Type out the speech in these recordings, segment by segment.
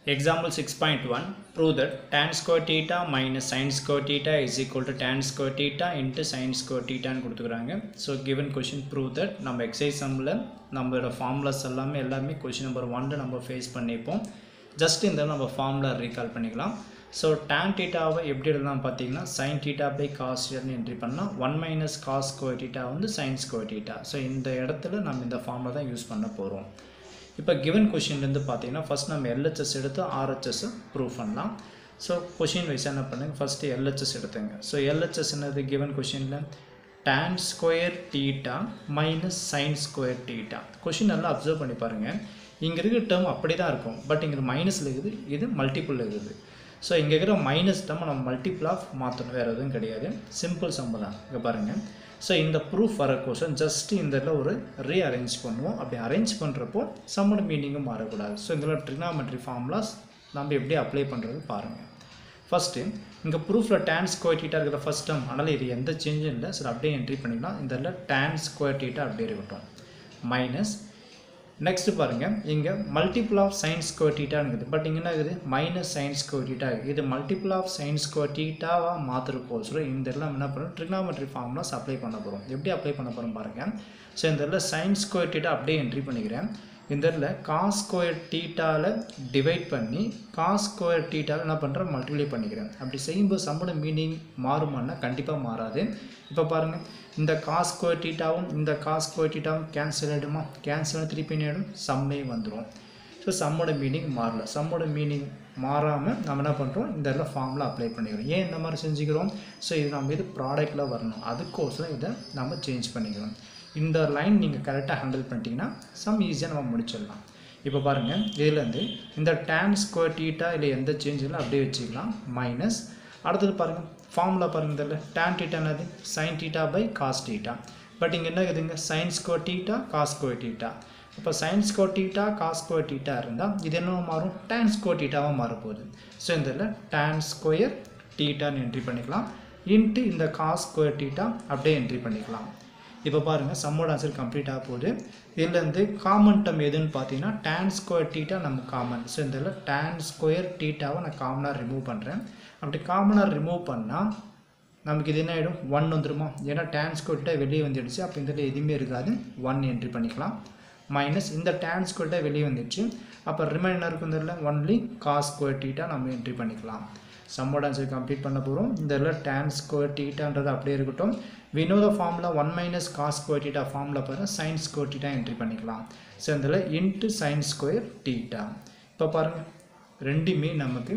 Example 6.1 prove that tan square theta minus sin square theta is equal to tan square theta into sin square theta ன்னு கொடுத்துக்கிறாங்க so given question prove that நம்ம exercise சம்மில் நம்மளோட formulas எல்லாமே எல்லாமே question number ஒன்ல நம்ம face பண்ணிப்போம் ஜஸ்ட் இந்த நம்ம ஃபார்முலா ரீகால் பண்ணிக்கலாம் ஸோ tan தீட்டாவை எப்படி எழுதலாம் பார்த்தீங்கன்னா sin theta பை காஸ் ன்னு என்ட்ரி பண்ணால் one minus cos square theta வந்து sin ஸ்கொயர் தீட்டா ஸோ இந்த இடத்துல நம்ம இந்த ஃபார்முலா தான் யூஸ் பண்ண போகிறோம் இப்போ கிவன் கொஷின்லேருந்து பார்த்தீங்கன்னா ஃபஸ்ட் நம்ம எல்ஹெச்எஸ் எடுத்து ஆர்ஹெச்எஸ் ப்ரூவ் பண்ணலாம் ஸோ கொஷின் வைஸ் என்ன பண்ணுங்க ஃபஸ்ட்டு எல்ஹெச்எஸ் எடுத்துங்க ஸோ எல்ஹெச்எஸ் என்னது கிவன் கொஷினில் tan square theta minus sine square theta question நல்லா அப்சர்வ் பண்ணி பாருங்கள் இங்கே இருக்கிற டேர்ம் அப்படி தான் இருக்கும் பட் இங்கே மைனஸில் இருக்குது இது மல்டிப்புள் இருக்குது ஸோ இங்கே இருக்கிற மைனஸ் டேர்ம் நம்ம மல்டிபிள் ஆஃப் மாற்றணும் வேறு எதுவும் கிடையாது சிம்பிள் சம்பளம் தான் இங்கே பாருங்கள் ஸோ இந்த ப்ரூஃப் வர கொஷன் ஜஸ்ட் இந்த இடத்துல ஒரு ரீஅரேஞ்ச் பண்ணுவோம் அப்படி அரேஞ்ச் பண்ணுறப்போ சம்மோட மீனிங்கும் மாறக்கூடாது ஸோ இதில் ட்ரிக்னாமெட்ரி ஃபார்முலாஸ் நம்ம எப்படி அப்ளை பண்ணுறது பாருங்கள் ஃபஸ்ட்டு இங்கே ப்ரூஃபில் டேன் ஸ்கொயர் டீட்டா இருக்கிற ஃபஸ்ட் டேர்ம் அதனால் இது எந்த சேஞ்சும் இல்லை சரி அப்படியே என்ட்ரி பண்ணிக்கலாம் இந்த இடத்துல டேன் ஸ்கொயர் டீட்டா அப்படியே இருக்கட்டும் மைனஸ் நெக்ஸ்ட் பாருங்கள் இங்கே மல்டிபிள் ஆஃப் சைன் ஸ்கொயர் டீட்டான்னு இருக்குது பட் இங்கே என்ன இருக்குது மைனஸ் சைன் ஸ்கொயர் டீட்டா இது மல்டிபிள் ஆஃப் சைன் ஸ்கொயர் டீட்டாவாக மாற்றுறக்கோசரம் இந்த இடத்துல என்ன பண்ணுறோம் ட்ரிக்னாமெட்ரி ஃபார்முலாஸ் அப்ளை பண்ண போகிறோம் எப்படி அப்ளை பண்ண போகிறோம் பாருங்கள் ஸோ இந்த இடத்துல சைன் ஸ்கொயர் டீட்டா அப்படியே என்ட்ரி பண்ணிக்கிறேன் இந்த இடத்துல காஸ் ஸ்கொயர் டீட்டாவில் டிவைட் பண்ணி காஸ் ஸ்கொயர் டீட்டாவில் என்ன பண்ணுறேன் மல்டிப்ளை பண்ணிக்கிறேன் அப்படி செய்யும்போது சம்பள மீனிங் மாறுமான்னா கண்டிப்பாக மாறாது இப்போ பாருங்கள் இந்த காஸ் ஸ்கொயர் டீட்டாவும் இந்த காஸ் ஸ்கொயர் டீட்டாவும் கேன்சல் ஆகிடுமா கேன்சல் திருப்பி என்ன ஆகிடும் சம்மே வந்துடும் ஸோ சம்மோட மீனிங் மாறல சம்மோட மீனிங் மாறாமல் நம்ம என்ன பண்ணுறோம் இந்த இடத்துல ஃபார்மில் அப்ளை பண்ணிக்கிறோம் ஏன் இந்த மாதிரி செஞ்சுக்கிறோம் ஸோ இது நம்ம இது ப்ராடக்டில் வரணும் அதுக்கோசரம் இதை நம்ம சேஞ்ச் பண்ணிக்கிறோம் இந்த லைன் நீங்கள் கரெக்டாக ஹேண்டில் பண்ணிட்டீங்கன்னா சம் ஈஸியாக நம்ம முடிச்சிடலாம் இப்போ பாருங்கள் இதுலேருந்து இந்த டேன் ஸ்கொயர் டீட்டா இல்லை எந்த சேஞ்ச் இல்லை அப்படியே வச்சுக்கலாம் மைனஸ் அடுத்தது பாருங்கள் ஃபார்முலா பாருங்கள் இதில் டேன் டீட்டா என்னது sine theta by cos theta but இங்கே என்ன இருக்குதுங்க sine square theta cos square theta இப்போ sine square theta cos square theta இருந்தால் இது என்ன மாறும் டேன் ஸ்கொயர் டீட்டாவாக மாறப்போகுது ஸோ இந்த இதில் டேன் ஸ்கொயர் டீட்டான்னு என்ட்ரி பண்ணிக்கலாம் இன்ட்டு இந்த காஸ் ஸ்கொயர் டீட்டா அப்படியே என்ட்ரி பண்ணிக்கலாம் இப்போ பாருங்கள் சம்மோட ஆன்சர் கம்ப்ளீட் ஆக போகுது இதுலேருந்து காமன் டம் எதுன்னு பார்த்தீங்கன்னா டேன் ஸ்கொயர் டீட்டா நம்ம காமன் ஸோ இதில் டேன் ஸ்கொயர் டீட்டாவை நான் காமனாக ரிமூவ் பண்ணுறேன் அப்படி காமனாக ரிமூவ் பண்ணால் நமக்கு இது என்ன ஆகிடும் ஒன் வந்துருமா ஏன்னா டேன் ஸ்கொயர் டீட்டா வெளியே வந்துடுச்சு அப்போ இந்த எதுவுமே இருக்காது ஒன் என்ட்ரி பண்ணிக்கலாம் மைனஸ் இந்த டேன் ஸ்கொயர் டீட்டா வெளியே வந்துடுச்சு அப்போ ரிமைண்டர் இருக்கும் தெரியல ஒன்லி காஸ் ஸ்கொயர் டீட்டா நம்ம என்ட்ரி பண்ணிக்கலாம் சம்மோட ஆன்சர் கம்ப்ளீட் பண்ண போகிறோம் இந்த இதில் டேன் ஸ்கொயர் டீட்டான்றது அப்படியே இருக்கட்டும் வினோத formula one minus cos square theta formula பாருங்கள் சைன் ஸ்கொயர் டீட்டா என்ட்ரி பண்ணிக்கலாம் ஸோ இதில் இன்ட்டு சைன் ஸ்கொயர் டீட்டா இப்போ பாருங்கள் ரெண்டுமே நமக்கு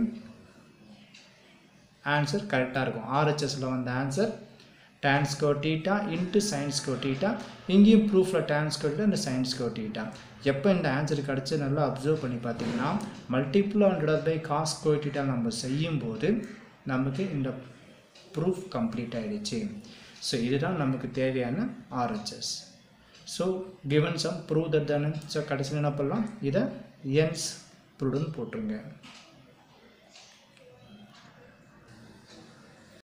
ஆன்சர் கரெக்டாக இருக்கும் ஆர்ஹெச்எஸில் வந்த answer tan square theta into sin square theta இங்கேயும் ப்ரூஃபில் tan square theta இந்த sin square theta எப்போ இந்த ஆன்சர் கிடச்சி நல்லா அப்சர்வ் பண்ணி பார்த்தீங்கன்னா multiple hundred by cos square theta நம்ம செய்யும்போது நமக்கு இந்த ப்ரூஃப் கம்ப்ளீட் ஆகிடுச்சு ஸோ இதுதான் நமக்கு தேவையான RHS so given sum prove that தானே ஸோ கடைசியில் என்ன பண்ணலாம் இதை என்ஸ் ப்ரூவ்னு போட்டுருங்க